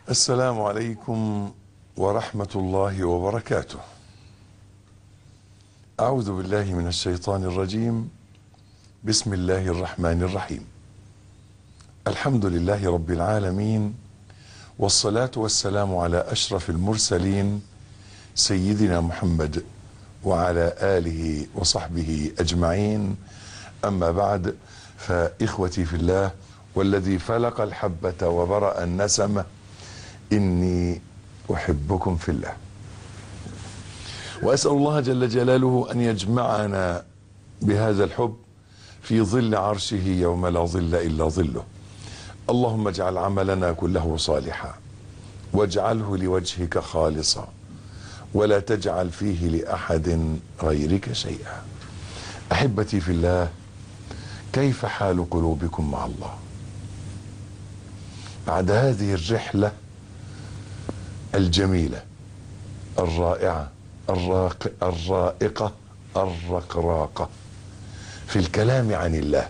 السلام عليكم ورحمة الله وبركاته. أعوذ بالله من الشيطان الرجيم. بسم الله الرحمن الرحيم. الحمد لله رب العالمين والصلاة والسلام على أشرف المرسلين سيدنا محمد وعلى آله وصحبه أجمعين أما بعد فإخوتي في الله والذي فلق الحبة وبرأ النسمة إني أحبكم في الله وأسأل الله جل جلاله أن يجمعنا بهذا الحب في ظل عرشه يوم لا ظل إلا ظله اللهم اجعل عملنا كله صالحا واجعله لوجهك خالصا ولا تجعل فيه لأحد غيرك شيئا أحبتي في الله كيف حال قلوبكم مع الله بعد هذه الرحله الجميلة الرائعة الراق الرائقة الرقراقة في الكلام عن الله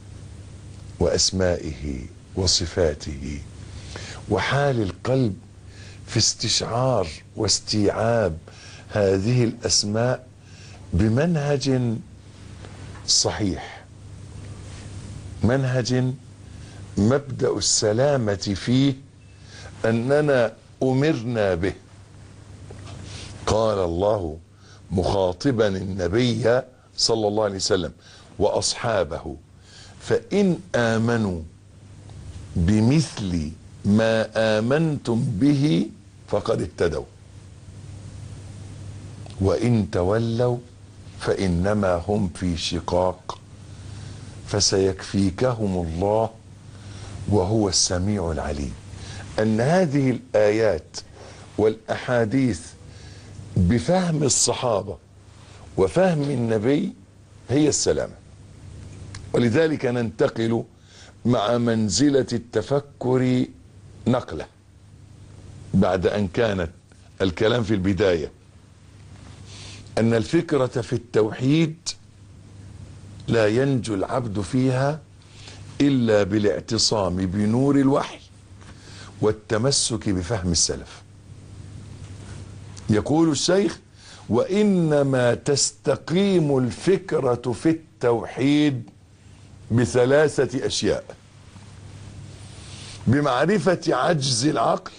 وأسمائه وصفاته وحال القلب في استشعار واستيعاب هذه الأسماء بمنهج صحيح منهج مبدأ السلامة فيه أننا أمرنا به قال الله مخاطبا النبي صلى الله عليه وسلم وأصحابه فإن آمنوا بمثل ما آمنتم به فقد اهتدوا وإن تولوا فإنما هم في شقاق فسيكفيكهم الله وهو السميع العليم أن هذه الآيات والأحاديث بفهم الصحابة وفهم النبي هي السلامة ولذلك ننتقل مع منزلة التفكر نقلة بعد أن كانت الكلام في البداية أن الفكرة في التوحيد لا ينجو العبد فيها إلا بالاعتصام بنور الوحي والتمسك بفهم السلف يقول الشيخ وانما تستقيم الفكره في التوحيد بثلاثه اشياء بمعرفه عجز العقل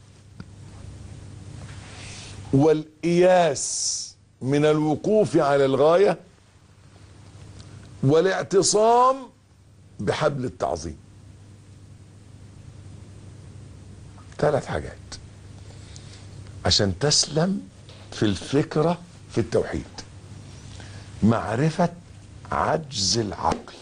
والاياس من الوقوف على الغايه والاعتصام بحبل التعظيم ثلاث حاجات عشان تسلم في الفكرة في التوحيد معرفة عجز العقل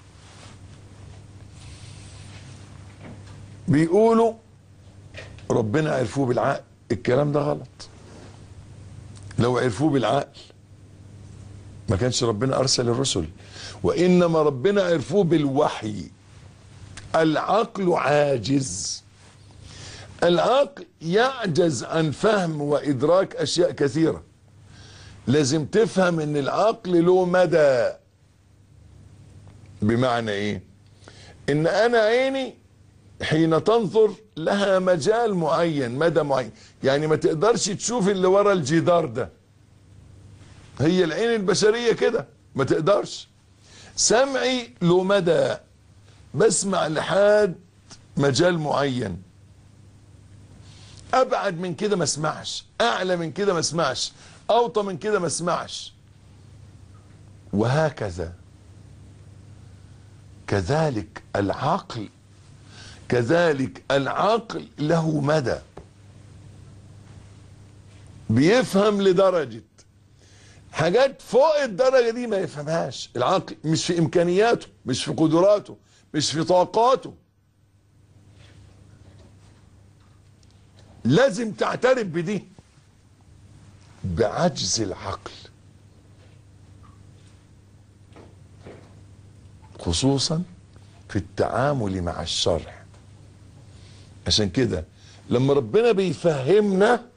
بيقولوا ربنا عرفوه بالعقل الكلام ده غلط لو عرفوه بالعقل ما كانش ربنا ارسل الرسل وانما ربنا عرفوه بالوحي العقل عاجز العقل يعجز عن فهم وادراك اشياء كثيره لازم تفهم ان العقل له مدى بمعنى ايه ان انا عيني حين تنظر لها مجال معين مدى معين يعني ما تقدرش تشوف اللي ورا الجدار ده هي العين البشريه كده ما تقدرش سمعي له مدى بسمع لحد مجال معين ابعد من كده ما اسمعش اعلى من كده ما اسمعش اوطى من كده ما اسمعش وهكذا كذلك العقل كذلك العقل له مدى بيفهم لدرجة حاجات فوق الدرجة دي ما يفهمهاش العقل مش في امكانياته مش في قدراته مش في طاقاته لازم تعترف بدي بعجز العقل خصوصا في التعامل مع الشرع عشان كده لما ربنا بيفهمنا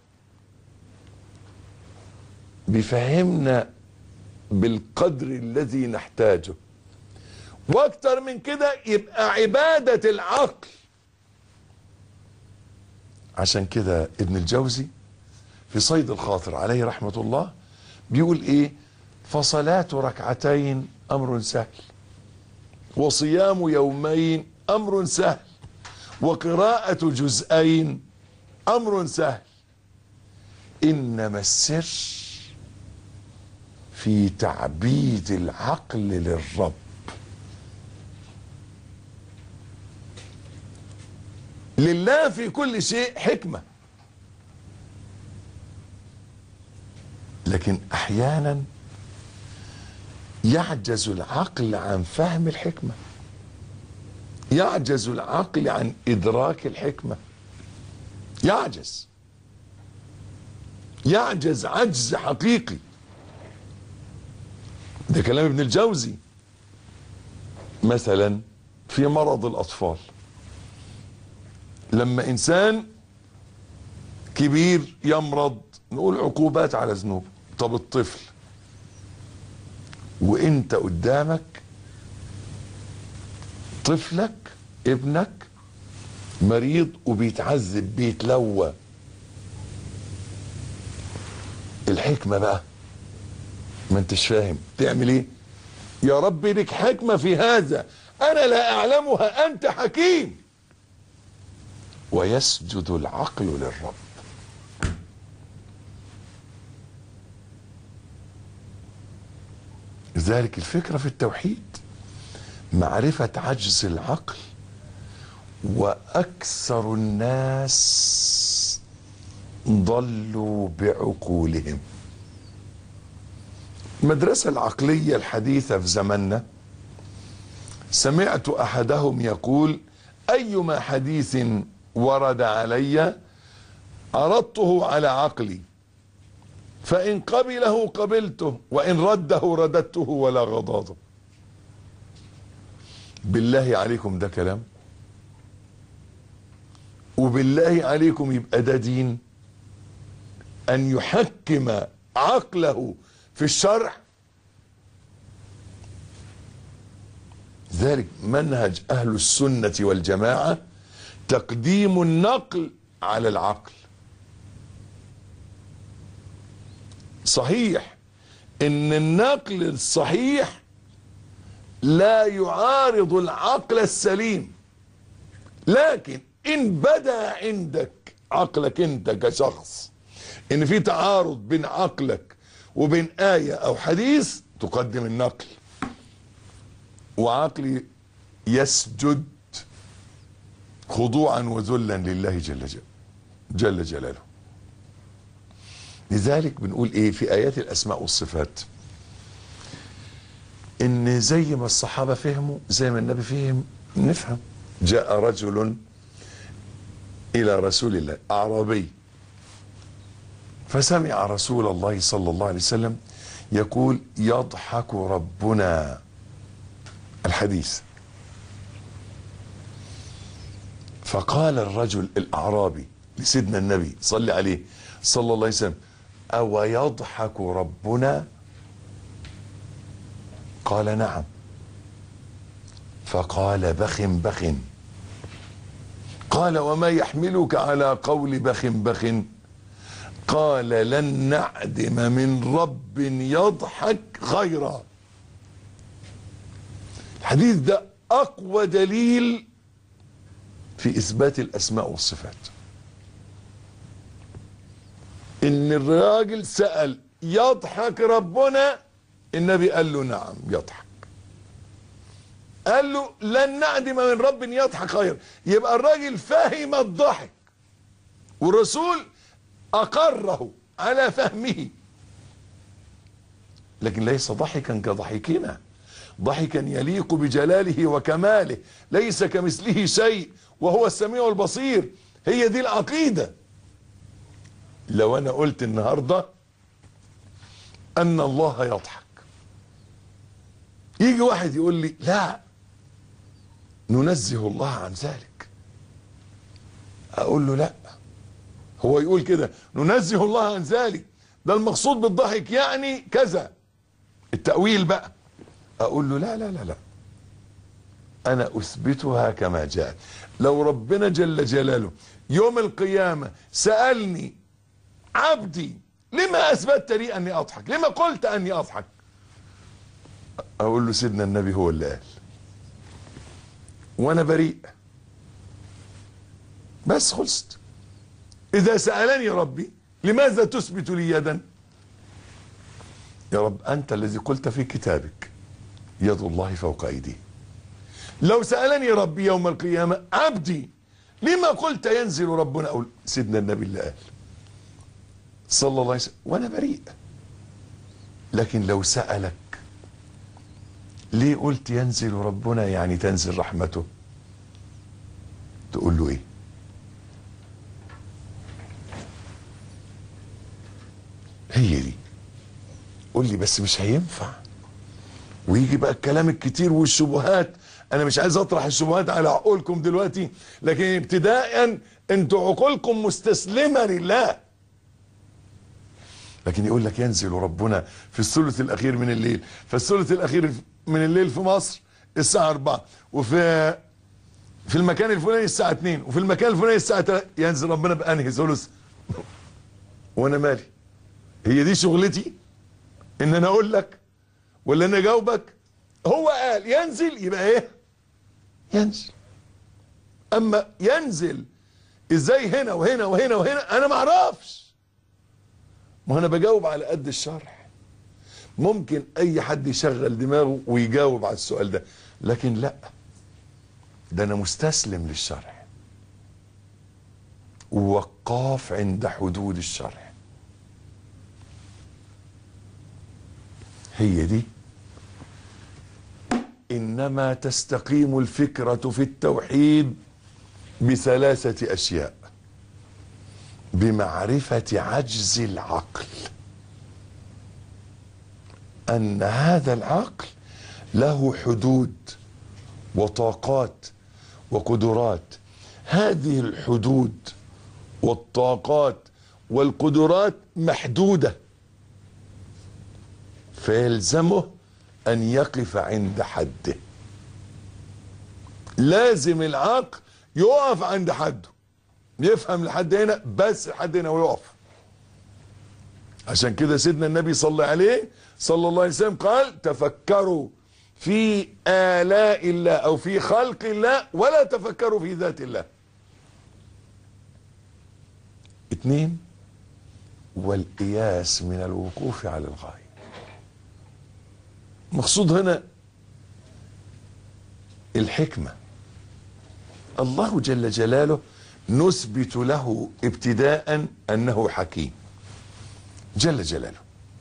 بيفهمنا بالقدر الذي نحتاجه واكتر من كده يبقى عبادة العقل عشان كده ابن الجوزي في صيد الخاطر عليه رحمة الله بيقول ايه فصلاة ركعتين امر سهل وصيام يومين امر سهل وقراءة جزئين امر سهل انما السر في تعبيد العقل للرب لله في كل شيء حكمة لكن احيانا يعجز العقل عن فهم الحكمة يعجز العقل عن ادراك الحكمة يعجز يعجز عجز حقيقي ده كلام ابن الجوزي مثلا في مرض الاطفال لما انسان كبير يمرض نقول عقوبات على ذنوب طب الطفل وانت قدامك طفلك ابنك مريض وبيتعذب بيتلوى الحكمة بقى ما انتش فاهم تعمل ايه يا رب لك حكمة في هذا انا لا اعلمها انت حكيم ويسجد العقل للرب لذلك الفكرة في التوحيد معرفة عجز العقل وأكثر الناس ضلوا بعقولهم المدرسة العقلية الحديثة في زماننا سمعت أحدهم يقول أيما حديث ورد علي عرضته على عقلي فإن قبله قبلته وإن رده رددته ولا غضاضه بالله عليكم ده كلام وبالله عليكم يبقى ده دين أن يحكم عقله في الشرع ذلك منهج أهل السنة والجماعة تقديم النقل على العقل صحيح ان النقل الصحيح لا يعارض العقل السليم لكن ان بدا عندك عقلك انت كشخص ان في تعارض بين عقلك وبين آية او حديث تقدم النقل وعقلي يسجد خضوعا وذلا لله جل جل جل جلاله لذلك بنقول ايه في ايات الاسماء والصفات ان زي ما الصحابه فهموا زي ما النبي فهم نفهم جاء رجل الى رسول الله اعرابي فسمع رسول الله صلى الله عليه وسلم يقول يضحك ربنا الحديث فقال الرجل الاعرابي لسيدنا النبي صلى عليه صلى الله عليه وسلم أو يضحك ربنا قال نعم فقال بخ بخ قال وما يحملك على قول بخ بخ قال لن نعدم من رب يضحك خيرا الحديث ده أقوى دليل في إثبات الأسماء والصفات ان الراجل سأل يضحك ربنا النبي قال له نعم يضحك قال له لن نعدم من رب يضحك خير يبقى الراجل فهم الضحك والرسول اقره على فهمه لكن ليس ضحكا كضحكنا ضحكا يليق بجلاله وكماله ليس كمثله شيء وهو السميع البصير هي دي العقيده لو انا قلت النهارده ان الله يضحك يجي واحد يقول لي لا ننزه الله عن ذلك اقول له لا هو يقول كده ننزه الله عن ذلك ده المقصود بالضحك يعني كذا التأويل بقى اقول له لا لا لا لا انا اثبتها كما جاءت لو ربنا جل جلاله يوم القيامة سألني عبدي لما اثبتت لي اني اضحك لما قلت اني اضحك اقول له سيدنا النبي هو اللي قال وانا بريء بس خلصت اذا سألني ربي لماذا تثبت لي يدا يا رب انت الذي قلت في كتابك يد الله فوق ايديه لو سألني ربي يوم القيامة عبدي لما قلت ينزل ربنا اقول سيدنا النبي اللي قال صلى الله عليه وسلم وانا بريء لكن لو سألك ليه قلت ينزل ربنا يعني تنزل رحمته تقول له ايه هي دي قول لي بس مش هينفع ويجي بقى الكلام الكتير والشبهات انا مش عايز اطرح الشبهات على عقولكم دلوقتي لكن ابتداء انتوا عقولكم مستسلمة لله لكن يقول لك ينزل ربنا في الثلث الاخير من الليل فالثلث الاخير من الليل في مصر الساعة 4 وفي في المكان الفلاني الساعة 2 وفي المكان الفلاني الساعة 3 ينزل ربنا بأنهي ثلث وانا مالي هي دي شغلتي ان انا اقول لك ولا انا اجاوبك هو قال ينزل يبقى ايه ينزل اما ينزل ازاي هنا وهنا وهنا وهنا انا ما اعرفش ما انا بجاوب على قد الشرح ممكن اي حد يشغل دماغه ويجاوب على السؤال ده لكن لا ده انا مستسلم للشرح ووقاف عند حدود الشرح هي دي انما تستقيم الفكرة في التوحيد بثلاثة اشياء بمعرفة عجز العقل ان هذا العقل له حدود وطاقات وقدرات هذه الحدود والطاقات والقدرات محدودة فيلزمه ان يقف عند حده لازم العقل يقف عند حده يفهم لحد هنا بس لحد هنا ويقف عشان كده سيدنا النبي صلى عليه صلى الله عليه وسلم قال تفكروا في آلاء الله او في خلق الله ولا تفكروا في ذات الله اتنين والقياس من الوقوف على الغاية مقصود هنا الحكمة الله جل جلاله نثبت له ابتداء انه حكيم جل جلاله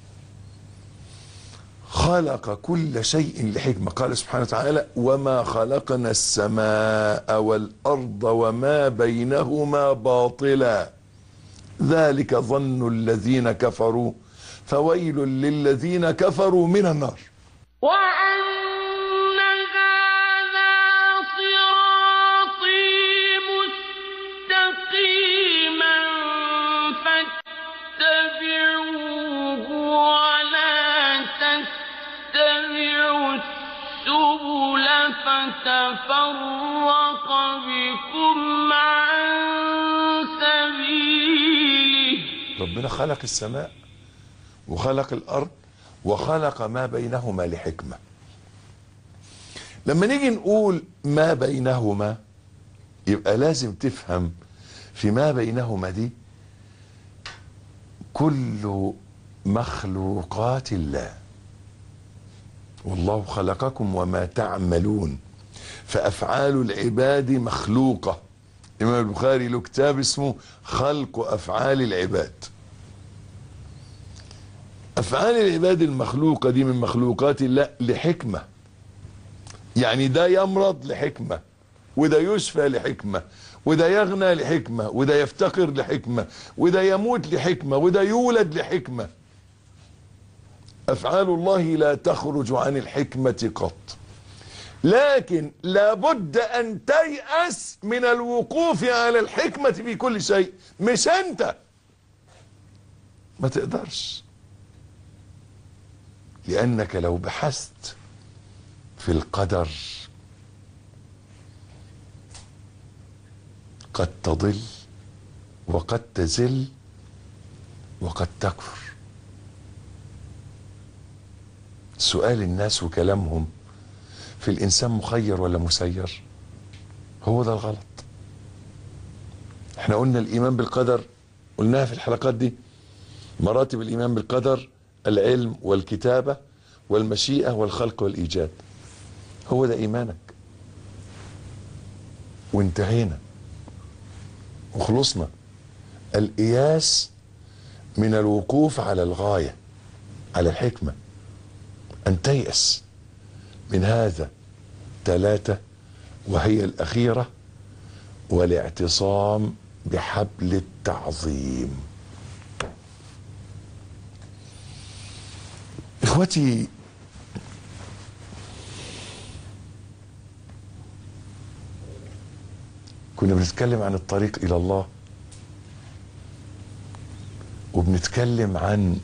خلق كل شيء لحكمة قال سبحانه وتعالى وما خلقنا السماء والأرض وما بينهما باطلا ذلك ظن الذين كفروا فويل للذين كفروا من النار وأن هذا صراطي مستقيما فاتبعوه ولا تتبعوا السبل فتفرق بكم عن سبيله ربنا خلق السماء وخلق الارض وخلق ما بينهما لحكمة لما نيجي نقول ما بينهما يبقى لازم تفهم في ما بينهما دي كل مخلوقات الله والله خلقكم وما تعملون فافعال العباد مخلوقه الامام البخاري له كتاب اسمه خلق افعال العباد افعال العباد المخلوقة دي من مخلوقات الله لحكمة يعني ده يمرض لحكمة وده يشفى لحكمة وده يغنى لحكمة وده يفتقر لحكمة وده يموت لحكمة وده يولد لحكمة افعال الله لا تخرج عن الحكمة قط لكن لابد ان تيأس من الوقوف على الحكمة في كل شيء مش انت ما تقدرش لانك لو بحثت في القدر قد تضل وقد تزل وقد تكفر سؤال الناس وكلامهم في الانسان مخير ولا مسير هو ده الغلط احنا قلنا الايمان بالقدر قلناها في الحلقات دي مراتب الايمان بالقدر العلم والكتابه والمشيئه والخلق والايجاد هو ده ايمانك وانتهينا وخلصنا الاياس من الوقوف على الغايه على الحكمه ان تيأس من هذا ثلاثه وهي الاخيره والاعتصام بحبل التعظيم اخوتي كنا بنتكلم عن الطريق الى الله وبنتكلم عن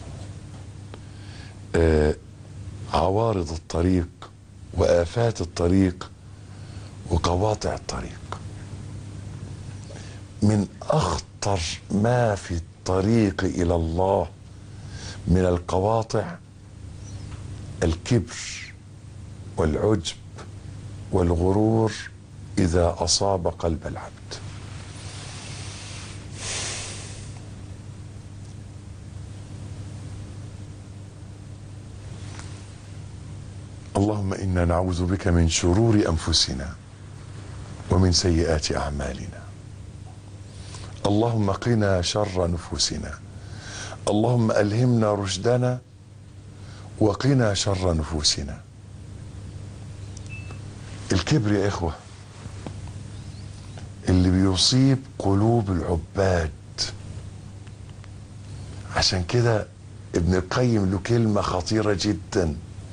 آه، عوارض الطريق وآفات الطريق وقواطع الطريق من أخطر ما في الطريق إلى الله من القواطع الكبر والعجب والغرور إذا أصاب قلب العبد اللهم انا نعوذ بك من شرور انفسنا ومن سيئات اعمالنا اللهم قنا شر نفوسنا اللهم الهمنا رشدنا وقنا شر نفوسنا الكبر يا اخوه اللي بيصيب قلوب العباد عشان كده ابن القيم له كلمه خطيره جدا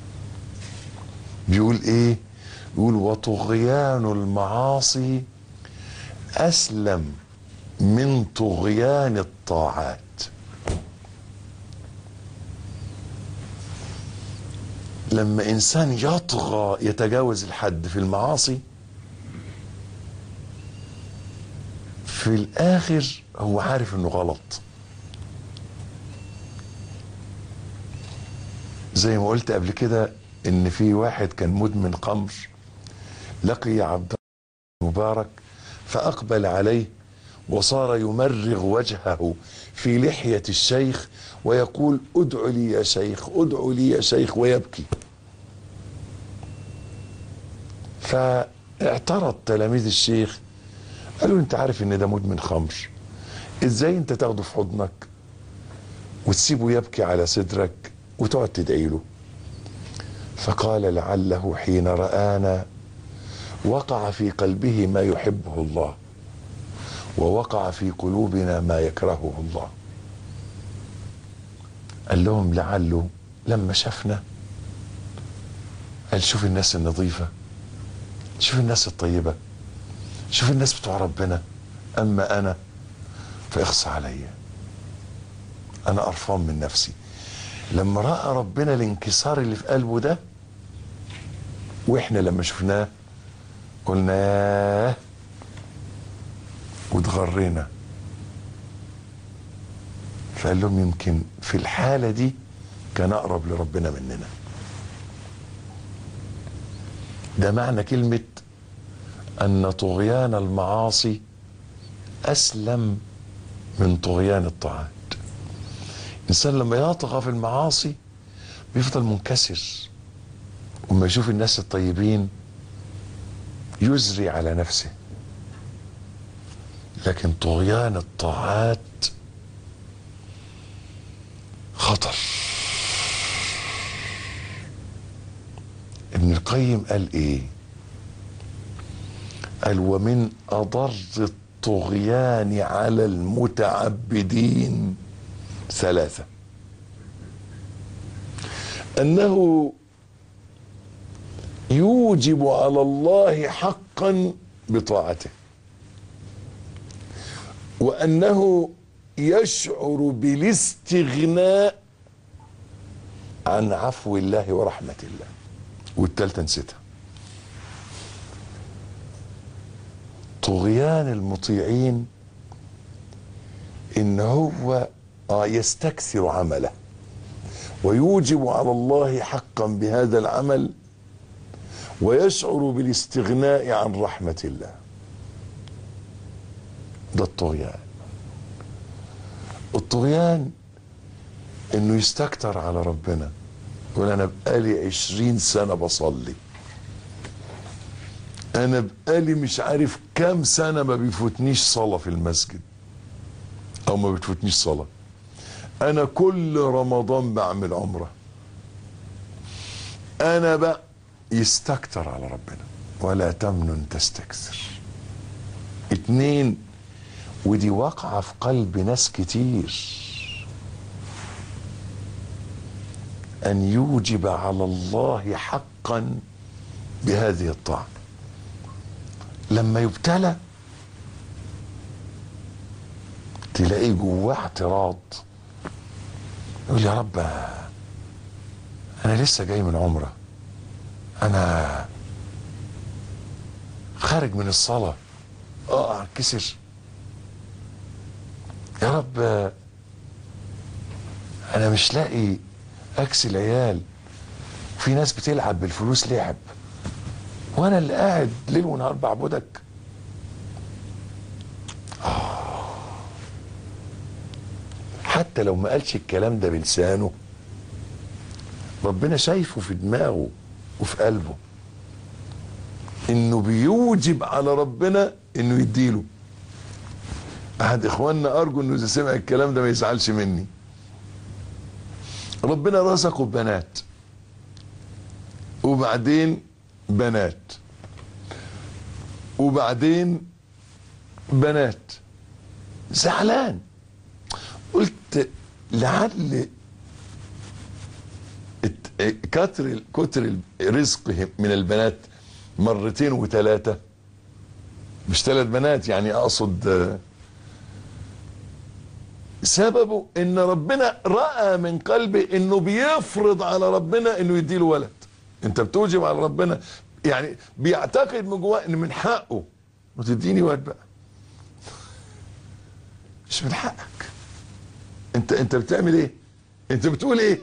بيقول ايه يقول وطغيان المعاصي اسلم من طغيان الطاعات لما انسان يطغى يتجاوز الحد في المعاصي في الاخر هو عارف انه غلط زي ما قلت قبل كده ان في واحد كان مدمن خمر لقي عبد الله مبارك فاقبل عليه وصار يمرغ وجهه في لحيه الشيخ ويقول ادع لي يا شيخ ادع لي يا شيخ ويبكي فاعترض تلاميذ الشيخ قالوا انت عارف ان ده مدمن خمر ازاي انت تاخده في حضنك وتسيبه يبكي على صدرك وتقعد تدعي له فقال لعله حين رآنا وقع في قلبه ما يحبه الله ووقع في قلوبنا ما يكرهه الله قال لهم لعله لما شافنا قال شوف الناس النظيفة شوف الناس الطيبة شوف الناس بتوع ربنا أما أنا فاخص عليا أنا قرفان من نفسي لما رأى ربنا الانكسار اللي في قلبه ده واحنا لما شفناه قلنا ياه واتغرينا فقال لهم يمكن في الحالة دي كان أقرب لربنا مننا ده معنى كلمة أن طغيان المعاصي أسلم من طغيان الطاعات الإنسان لما يطغى في المعاصي بيفضل منكسر وما يشوف الناس الطيبين يزري على نفسه لكن طغيان الطاعات خطر ابن القيم قال ايه قال ومن اضر الطغيان على المتعبدين ثلاثه انه يوجب على الله حقا بطاعته وانه يشعر بالاستغناء عن عفو الله ورحمه الله والتالتة نسيتها طغيان المطيعين ان هو آه يستكثر عمله ويوجب على الله حقا بهذا العمل ويشعر بالاستغناء عن رحمة الله ده الطغيان الطغيان انه يستكتر على ربنا يقول انا بقالي عشرين سنة بصلي انا بقالي مش عارف كام سنة ما بيفوتنيش صلاة في المسجد او ما بتفوتنيش صلاة انا كل رمضان بعمل عمرة انا بقى يستكتر على ربنا ولا تمنن تستكثر اتنين ودي واقعة في قلب ناس كتير ان يوجب على الله حقا بهذه الطاعة لما يبتلى تلاقيه جواه اعتراض يقول يا رب انا لسه جاي من عمره انا خارج من الصلاه اه انكسر يا رب انا مش لاقي اكسي العيال في ناس بتلعب بالفلوس لعب وانا اللي قاعد ليل ونهار بعبدك حتى لو ما قالش الكلام ده بلسانه ربنا شايفه في دماغه وفي قلبه انه بيوجب على ربنا انه يديله احد اخواننا ارجو انه اذا سمع الكلام ده ما يزعلش مني ربنا رزقه ببنات وبعدين بنات وبعدين بنات زعلان قلت لعل الت- كتر كتر الرزق من البنات مرتين وثلاثة مش ثلاث بنات يعني اقصد آه، سببه ان ربنا رأى من قلبه انه بيفرض على ربنا انه يديله ولد انت بتوجب على ربنا يعني بيعتقد من جواه ان من حقه وتديني ولد بقى مش من حقك انت انت بتعمل ايه انت بتقول ايه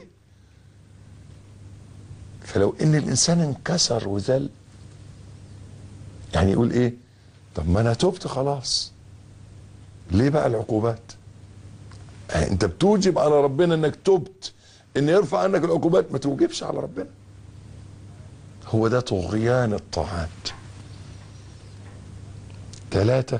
فلو ان الانسان انكسر وذل يعني يقول ايه طب ما انا تبت خلاص ليه بقى العقوبات يعني انت بتوجب على ربنا انك تبت ان يرفع عنك العقوبات ما توجبش على ربنا هو ده طغيان الطاعات ثلاثة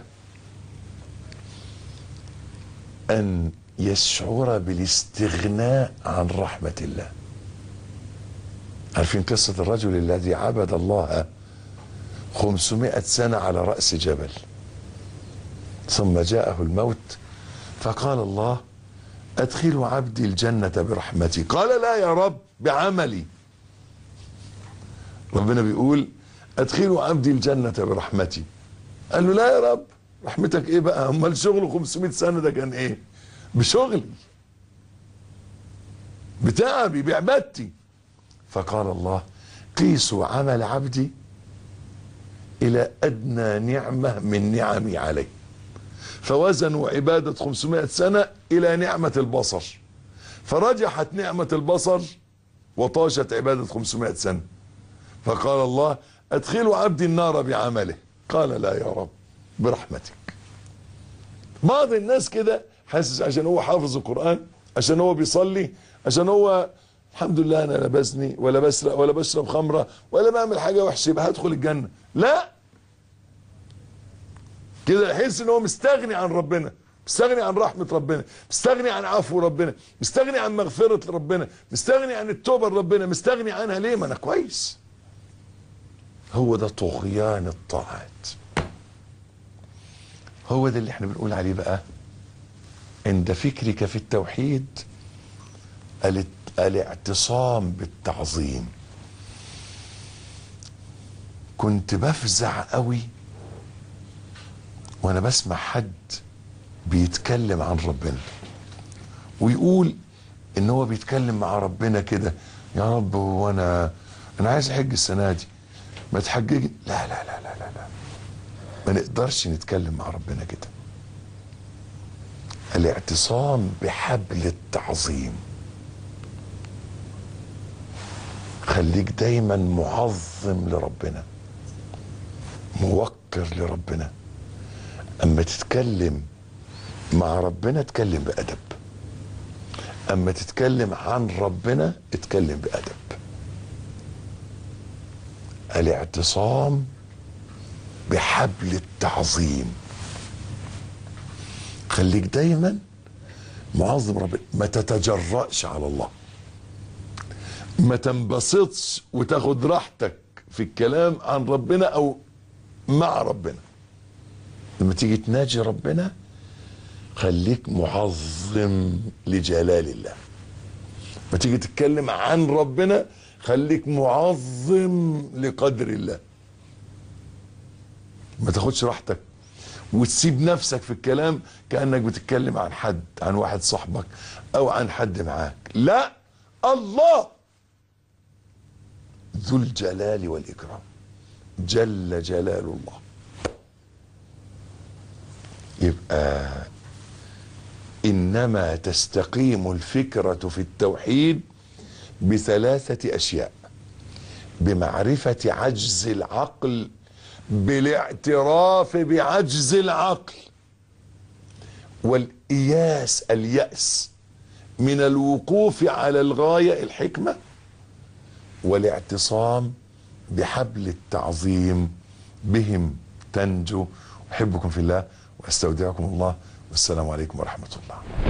أن يشعر بالاستغناء عن رحمة الله عارفين قصة الرجل الذي عبد الله خمسمائة سنة على رأس جبل ثم جاءه الموت فقال الله أدخلوا عبدي الجنة برحمتي قال لا يا رب بعملي ربنا بيقول أدخلوا عبدي الجنة برحمتي قال له لا يا رب رحمتك ايه بقى امال شغله 500 سنة ده كان ايه بشغلي بتعبي بعبادتي فقال الله قيسوا عمل عبدي الى ادنى نعمة من نعمي عليه فوزنوا عبادة 500 سنة الى نعمة البصر فرجحت نعمة البصر وطاشت عبادة 500 سنة فقال الله ادخلوا عبدي النار بعمله قال لا يا رب برحمتك بعض الناس كده حاسس عشان هو حافظ القرآن عشان هو بيصلي عشان هو الحمد لله انا لا بزني ولا بسرق ولا بشرب خمره ولا بعمل حاجه وحشه يبقى هدخل الجنه لا كده يحس ان هو مستغني عن ربنا مستغني عن رحمة ربنا مستغني عن عفو ربنا مستغني عن مغفرة ربنا مستغني عن التوبة لربنا مستغني عنها ليه ما انا كويس هو ده طغيان الطاعات هو ده اللي احنا بنقول عليه بقى عند فكرك في التوحيد الات- الاعتصام بالتعظيم كنت بفزع قوي وانا بسمع حد بيتكلم عن ربنا ويقول ان هو بيتكلم مع ربنا كده يا رب وانا انا عايز احج السنه دي ما تحججي لا لا لا لا لا لا ما نقدرش نتكلم مع ربنا كده الاعتصام بحبل التعظيم خليك دايما معظم لربنا موقر لربنا اما تتكلم مع ربنا اتكلم بأدب اما تتكلم عن ربنا اتكلم بأدب الاعتصام بحبل التعظيم خليك دايما معظم ربنا ما تتجرأش على الله ما تنبسطش وتاخد راحتك في الكلام عن ربنا او مع ربنا لما تيجي تناجي ربنا خليك معظم لجلال الله ما تيجي تتكلم عن ربنا خليك معظم لقدر الله ما تاخدش راحتك وتسيب نفسك في الكلام كانك بتتكلم عن حد عن واحد صاحبك او عن حد معاك لا الله ذو الجلال والاكرام جل جلال الله يبقى انما تستقيم الفكره في التوحيد بثلاثه اشياء بمعرفه عجز العقل بالاعتراف بعجز العقل والاياس الياس من الوقوف على الغايه الحكمه والاعتصام بحبل التعظيم بهم تنجو احبكم في الله واستودعكم الله والسلام عليكم ورحمه الله